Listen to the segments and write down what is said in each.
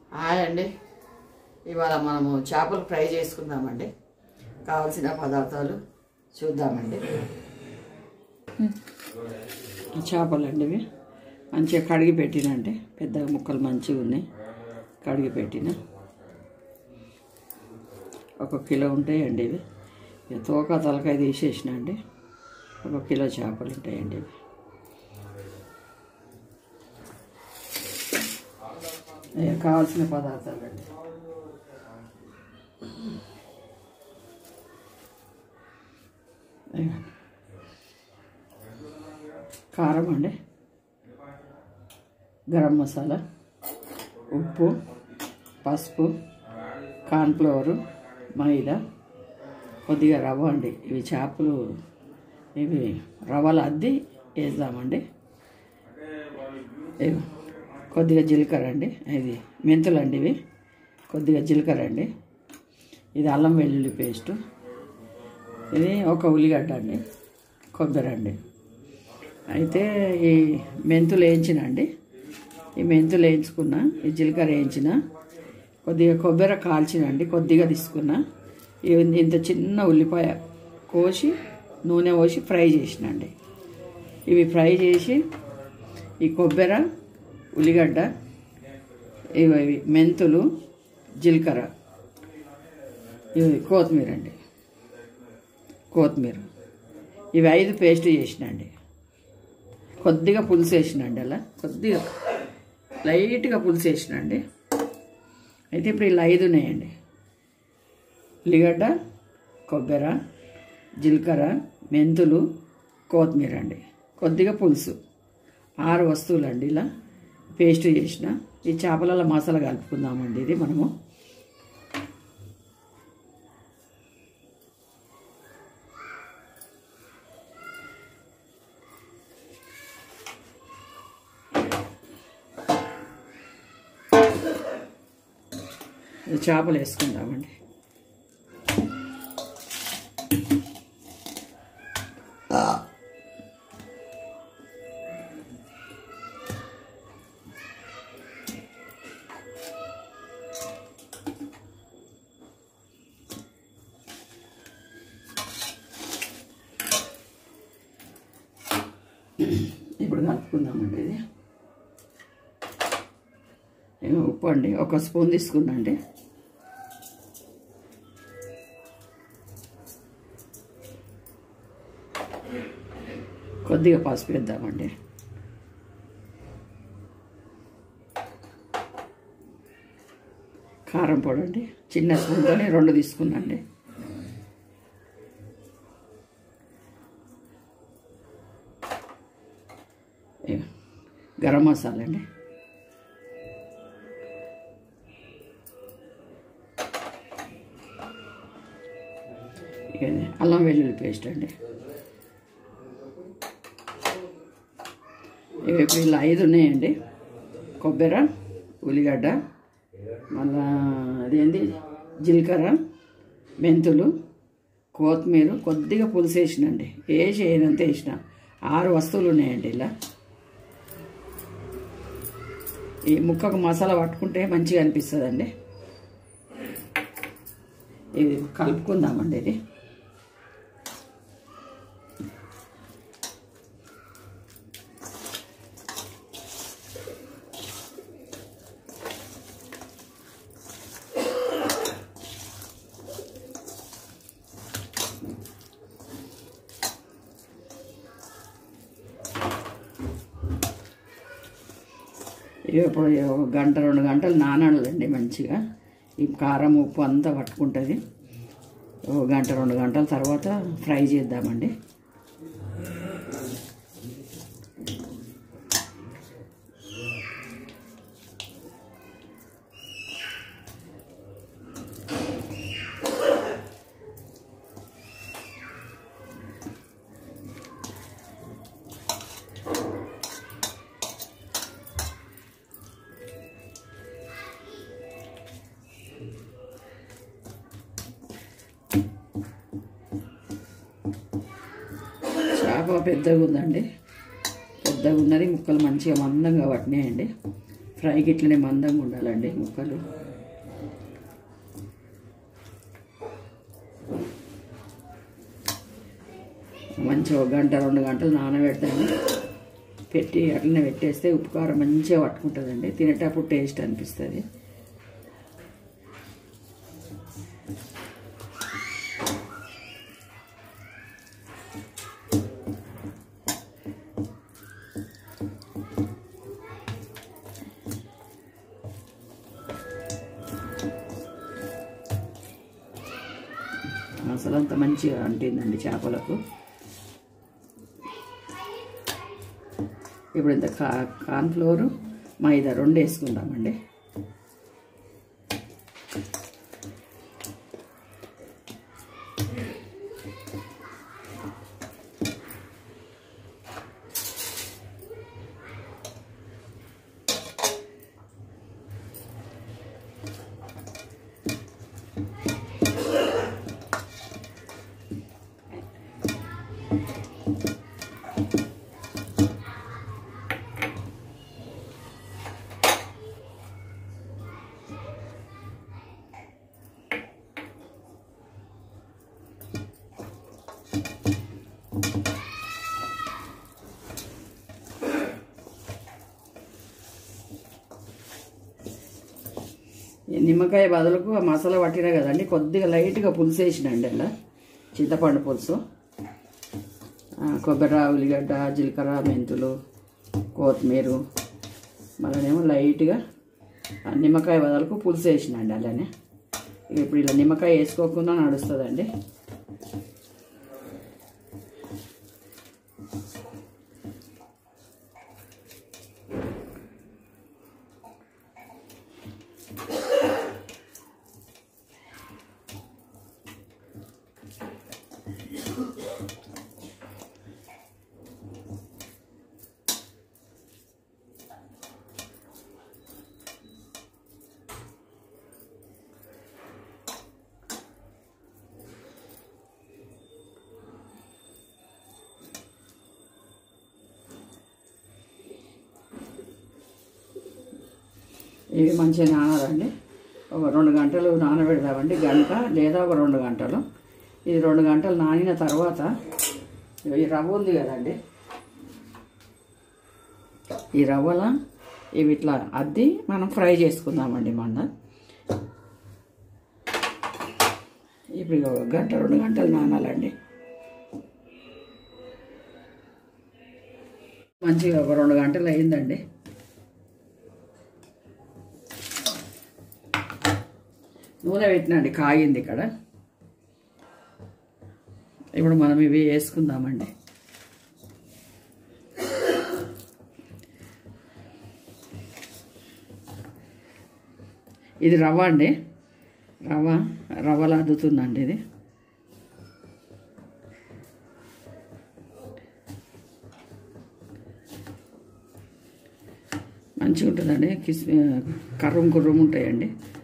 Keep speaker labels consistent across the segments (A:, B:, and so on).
A: hi అండి ఇవాళ మనము చేపలు ఫ్రై చేసుకుందామండి కావలసిన పదార్థాలు చూద్దామండి చేపలు అండి ఇవి మంచిగా కడిగి పెట్టినండి పెద్ద ముక్కలు మంచిగా ఉన్నాయి కడిగి పెట్టిన ఒక కిలో ఉంటాయండి ఇవి ఇక తోక తలకాయ తీసేసిన అండి ఒక కిలో చేపలు ఉంటాయండి ఇవి ఇక కావాల్సిన పదార్థాలు అండి ఇక కారం అండి గరం మసాలా ఉప్పు పసుపు కార్న్ఫ్లవరు మైదా కొద్దిగా రవ్వ అండి ఇవి చేపలు ఇవి రవ్వలు అద్ది వేద్దామండి ఇవి కొద్దిగా జీలకర్ర అండి ఇది మెంతులు అండి ఇవి కొద్దిగా జీలకర్ర అండి ఇది అల్లం వెల్లుల్లి పేస్టు ఇది ఒక ఉల్లిగడ్డ అండి కొబ్బరి అండి అయితే ఈ మెంతులు వేయించిన అండి ఈ మెంతులు వేయించుకున్న ఈ జీలకర్ర వేయించిన కొద్దిగా కొబ్బరి కాల్చిన అండి కొద్దిగా తీసుకున్న ఇవి ఇంత చిన్న ఉల్లిపాయ కోసి నూనె పోసి ఫ్రై చేసిన అండి ఇవి ఫ్రై చేసి ఈ కొబ్బరి ఉల్లిగడ్డ ఇవి ఇవి మెంతులు జీలకర్ర ఇవి కొత్తిమీర అండి కొత్తిమీర ఇవి ఐదు పేస్ట్ చేసిన అండి కొద్దిగా పులుసు వేసిన అండి అలా కొద్దిగా లైట్గా పులుసు వేసిన అండి అయితే ఇప్పుడు ఇలా ఐదు ఉన్నాయండి ఉల్లిగడ్డ కొబ్బరి జీలకర్ర మెంతులు కొత్తిమీర అండి కొద్దిగా పులుసు ఆరు వస్తువులు అండి ఇలా పేస్ట్ చేసిన ఈ చేపలలో మసాలా కలుపుకుందామండి ఇది మనము ఈ చేపలు వేసుకుందామండి ఇప్పుడు కలుపుకుందామండి ఇది ఏమో ఉప్పు అండి ఒక స్పూన్ తీసుకున్నాండి కొద్దిగా పసుపు వేద్దామండి కారం పొడి అండి చిన్న స్పూన్తోనే రెండు తీసుకున్నాండి ఇగో గరం మసాలా అండి ఇక ఇది అల్లం వెల్లుల్లి పేస్ట్ అండి ఇవి ఇప్పుడు ఇలా ఐదు ఉన్నాయండి కొబ్బరి ఉల్లిగడ్డ మళ్ళా అదేంటి జీలకర్ర మెంతులు కొత్తిమీర కొద్దిగా పులుసు వేసినండి వేసి వేయనంత వేసిన ఆరు వస్తువులు ఉన్నాయండి ఇలా ఈ ముక్కకు మసాలా పట్టుకుంటే మంచిగా అనిపిస్తుందండి ఇది కలుపుకుందామండి ఇది ఇక ఇప్పుడు ఒక గంట రెండు గంటలు నానాలండి మంచిగా ఈ కారం ఉప్పు అంతా పట్టుకుంటుంది ఒక గంట రెండు గంటల తర్వాత ఫ్రై చేద్దామండి చేప పెద్దగా ఉందండి పెద్దగా ఉన్నది ముక్కలు మంచిగా మందంగా పట్టినాయండి ఫ్రైకి ఇట్లనే మందంగా ఉండాలండి ముక్కలు మంచిగా ఒక గంట రెండు గంటలు నానబెడతాను పెట్టి అట్లనే పెట్టేస్తే ఉప్పు కారం మంచిగా పట్టుకుంటుందండి తినేటప్పుడు టేస్ట్ అనిపిస్తుంది అసలు అంత మంచిగా అంటిందండి చేపలకు ఇప్పుడు ఇంత కా కార్న్ఫ్లోరు మైదా రెండు వేసుకుందామండి ఈ నిమ్మకాయ బదులకు ఆ మసాలా పట్టినా కదండి కొద్దిగా లైట్గా పులుసు వేసినండి అలా చింతపండు పులుసు ఆ, కొబ్బరి ఉల్లిగడ్డ జీలకర్ర మెంతులు కొత్తిమీర మళ్ళీనేమో లైట్గా ఆ నిమ్మకాయ బదులకు పులుసు వేసినండి అలానే ఇక ఇప్పుడు ఇలా నిమ్మకాయ వేసుకోకుండా నడుస్తుందండి ఇవి మంచిగా నానాలండి ఒక రెండు గంటలు నానబెడదామండి గంట లేదా ఒక రెండు గంటలు ఇది రెండు గంటలు నానిన తర్వాత ఇగో ఈ రవ్వ ఉంది కదండి ఈ రవ్వల ఇవి ఇట్లా అద్ది మనం ఫ్రై చేసుకుందామండి మొన్న ఇప్పుడు ఇగో ఒక గంట రెండు గంటలు నానాలండి మంచిగా ఒక రెండు గంటలు అయిందండి నూనె పెట్టినండి కాగింది ఇక్కడ ఇప్పుడు మనం ఇవి వేసుకుందామండి ఇది రవ్వ అండి రవ్వ రవ్వలు అద్దుతుందండి ఇది మంచిగా ఉంటుందండి కిస్ కర్రం కుర్రం ఉంటాయండి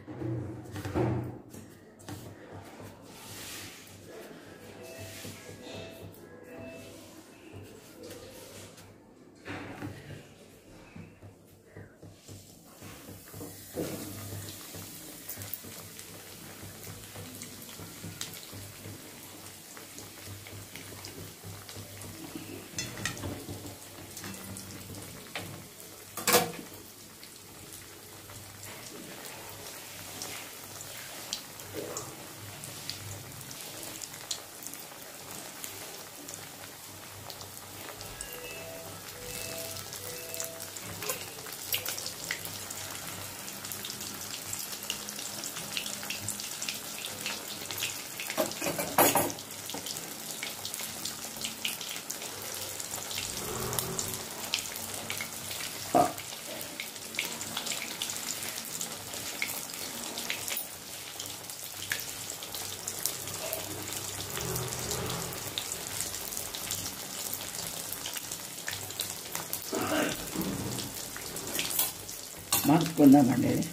A: మార్చుకుందామండి ఇది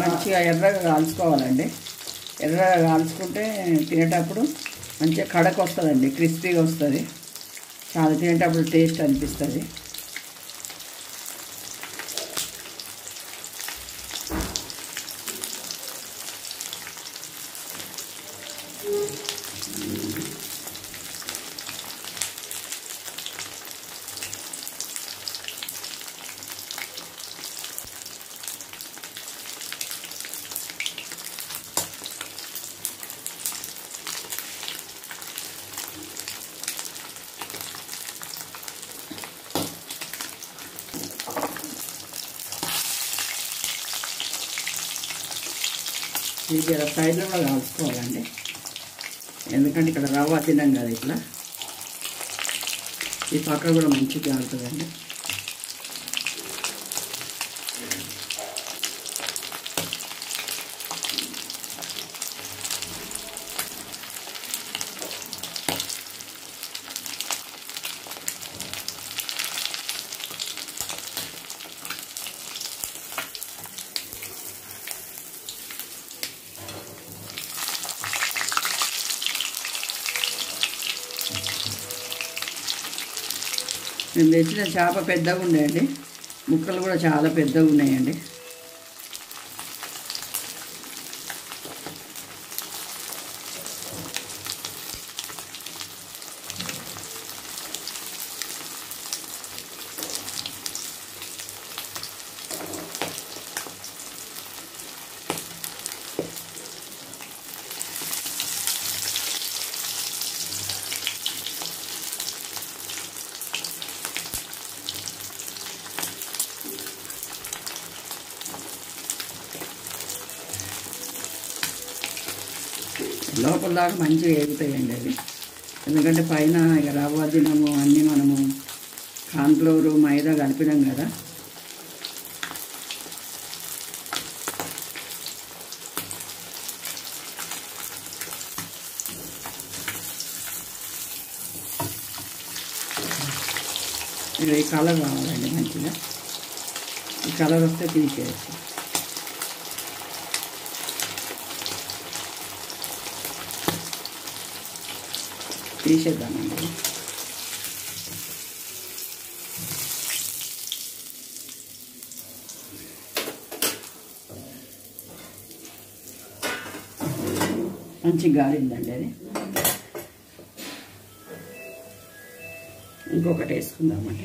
A: మంచిగా ఎర్రగా కాల్చుకోవాలండి ఎర్రగా కాల్చుకుంటే తినేటప్పుడు మంచిగా కడక వస్తుందండి క్రిస్పీగా వస్తుంది చాలా తినేటప్పుడు టేస్ట్ అనిపిస్తుంది ఇది జర సైడ్లో కూడా కాల్చుకోవాలండి ఎందుకంటే ఇక్కడ రవ్వ తినాం కదా ఇట్లా ఈ పక్క కూడా మంచిగా కాలుతుందండి మేము తెచ్చిన చేప పెద్దగా ఉన్నాయండి ముక్కలు కూడా చాలా పెద్దగా ఉన్నాయండి లోపల దాకా మంచిగా ఎగుతాయండి అవి ఎందుకంటే పైన ఇక రవ్వ దినము అన్నీ మనము కాన్ఫ్లోరు మైదా కలిపినాం కదా ఇక ఈ కలర్ కావాలండి మంచిగా ఈ కలర్ వస్తే తీసేయచ్చు తీసేద్దామండి మంచి గాలిందండి అది ఇంకొకటి వేసుకుందామండి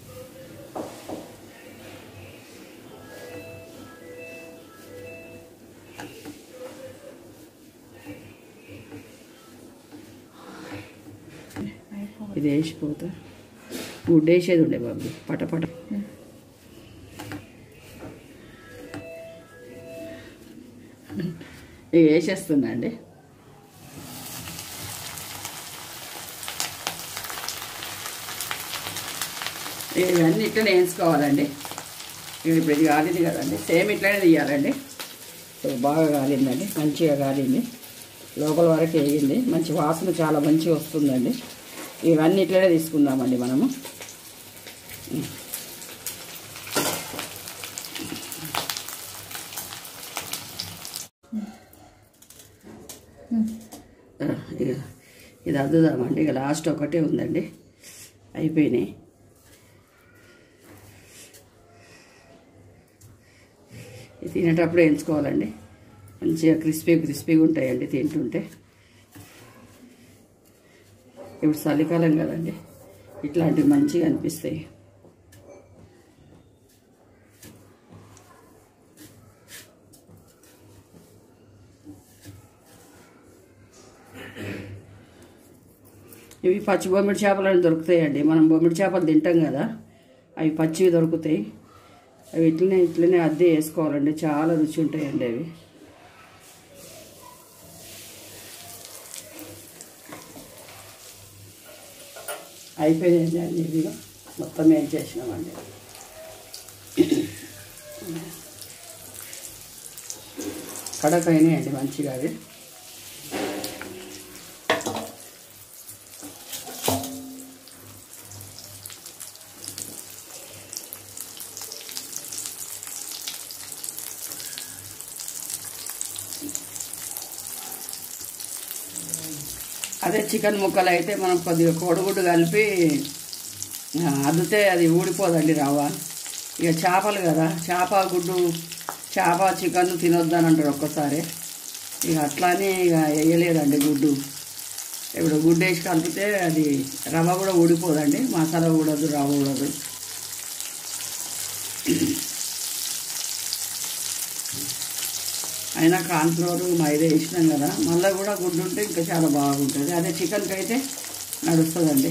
A: ఇది వేసిపోతా గుడ్డ వేసేది ఉండే బాబు పటపట ఇవి వేసేస్తున్నా అండి ఇవన్నీ ఇట్లనే వేసుకోవాలండి ఇవి ఇప్పుడు ఇది కాలింది కదండి సేమ్ ఇట్లనే తీయాలండి ఇప్పుడు బాగా కాలిందండి మంచిగా కాలింది లోపల వరకు వేగింది మంచి వాసన చాలా మంచిగా వస్తుందండి ఇవన్నీ ఇట్లనే తీసుకుందామండి మనము ఆ, ఇక ఇది అద్దుదామండి ఇక లాస్ట్ ఒకటే ఉందండి అయిపోయినాయి ఇది తినేటప్పుడు ఎంచుకోవాలండి మంచిగా క్రిస్పీ క్రిస్పీగా ఉంటాయండి తింటుంటే ఇప్పుడు చలికాలం కదండి ఇట్లాంటివి మంచిగా అనిపిస్తాయి ఇవి పచ్చి బొమ్మిడి చేపలు అని దొరుకుతాయండి మనం బొమ్మిడి చేపలు తింటాం కదా అవి పచ్చివి దొరుకుతాయి అవి ఇట్లనే ఇట్లనే అద్దె వేసుకోవాలండి చాలా రుచి ఉంటాయండి అవి అయిపోయింది అండి ఇవి మొత్తం ఏం చేసినామండి కడక అయినాయండి మంచిగా అవి అదే చికెన్ ముక్కలు అయితే మనం కొద్దిగా కోడిగుడ్డు కలిపి ఆ, అద్దితే అది ఊడిపోదండి రవ్వ ఇక చేపలు కదా చేప గుడ్డు చేప చికెన్ తినొద్దని అంటారు ఒక్కసారి ఇక అట్లానే ఇక వేయలేదండి గుడ్డు ఇప్పుడు గుడ్డు వేసి కలిపితే అది రవ్వ కూడా ఊడిపోదండి మసాలా ఊడదు రవ్వ ఊడదు అయినా కార్న్ఫ్లోర్ మైదా వేసినాం కదా మళ్ళీ కూడా గుడ్డు ఉంటే ఇంకా చాలా బాగుంటుంది అదే చికెన్కి అయితే నడుస్తుందండి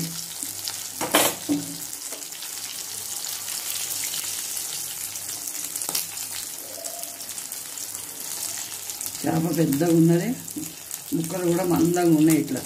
A: చేప పెద్దగా ఉన్నది ముక్కలు కూడా మందంగా ఉన్నాయి ఇట్లా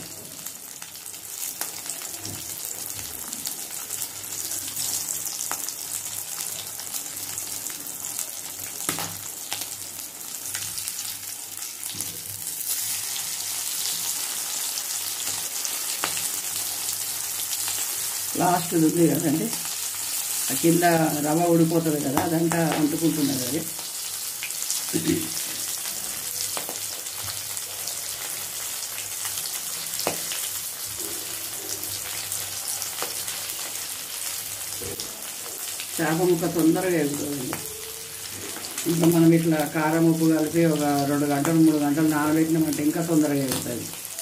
A: లాస్ట్ ఉంది కదండి ఆ కింద రవ్వ ఉడిపోతుంది కదా అదంతా అంటుకుంటున్నది అది చేప ముక్క తొందరగా ఎగుతుందండి ఇంకా మనం ఇట్లా కారం ఉప్పు కలిపి ఒక రెండు గంటలు మూడు గంటలు నానబెట్టినామంటే ఇంకా తొందరగా ఎగుతుంది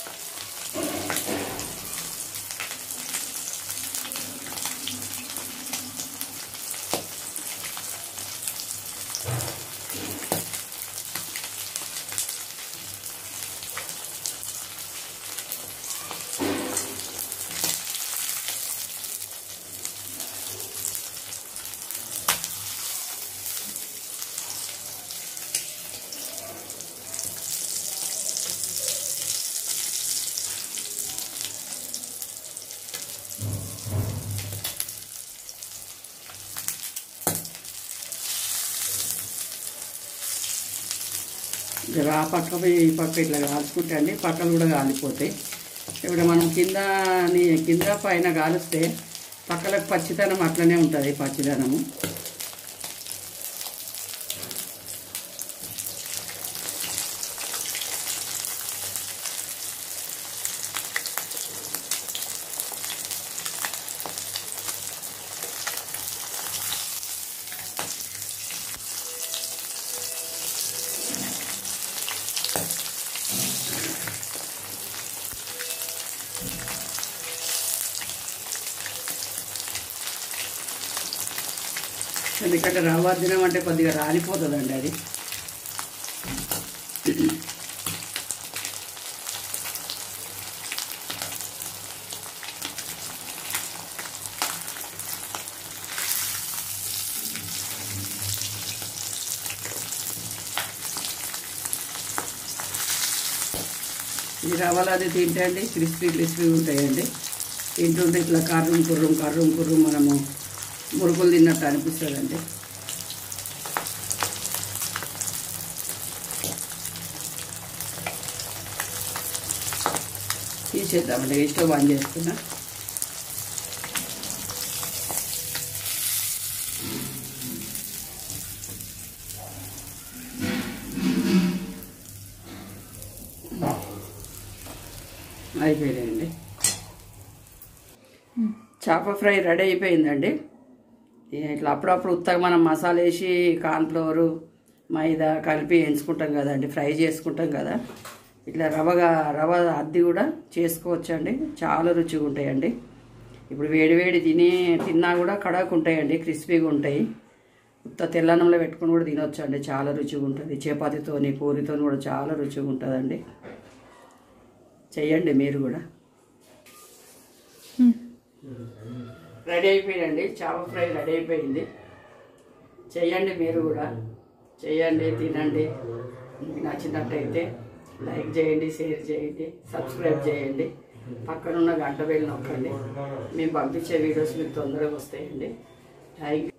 A: జర ఆ పక్క పోయి ఈ పక్క ఇట్లా కాల్చుకుంటే అండి పక్కలు కూడా కాలిపోతాయి ఇప్పుడు మనం కింద నీ- కింద పైన కాలుస్తే పక్కలకు పచ్చిదనం అట్లనే ఉంటుంది పచ్చిదనము ఎందుకంటే రవ్వ దినం అంటే కొద్దిగా రాలిపోతుందండి అది ఈ రవ్వలు అది తింటే అండి క్రిస్పీ క్రిస్పీ ఉంటాయండి తింటుంటే ఇట్లా కర్రం కుర్రం కర్రం కుర్రం మనము మురుకులు తిన్నట్టు అనిపిస్తుందండి తీసేద్దామండి స్టవ్ బంద్ చేసుకున్నా అయిపోయిందండి చేప ఫ్రై రెడీ అయిపోయిందండి ఇక ఇట్లా అప్పుడప్పుడు ఉత్తగా మనం మసాలా వేసి కార్న్ఫ్లవరు మైదా కలిపి వేయించుకుంటాం కదండి ఫ్రై చేసుకుంటాం కదా ఇట్లా రవ్వగా రవ్వ అద్ది కూడా చేసుకోవచ్చండి చాలా రుచిగా ఉంటాయండి ఇప్పుడు వేడి వేడి తిని తిన్నా కూడా కడకు ఉంటాయండి క్రిస్పీగా ఉంటాయి ఉత్త తెల్లన్నంలో పెట్టుకుని కూడా తినొచ్చు అండి చాలా రుచిగా ఉంటుంది చపాతీతోని పూరితోని కూడా చాలా రుచిగా ఉంటుందండి చెయ్యండి మీరు కూడా రెడీ అయిపోయిందండి చేప ఫ్రై రెడీ అయిపోయింది చెయ్యండి మీరు కూడా చెయ్యండి తినండి మీకు నచ్చినట్టయితే లైక్ చేయండి షేర్ చేయండి సబ్స్క్రైబ్ చేయండి పక్కనున్న గంట వేలు నొక్కండి మేము పంపించే వీడియోస్ మీకు తొందరగా వస్తాయండి థ్యాంక్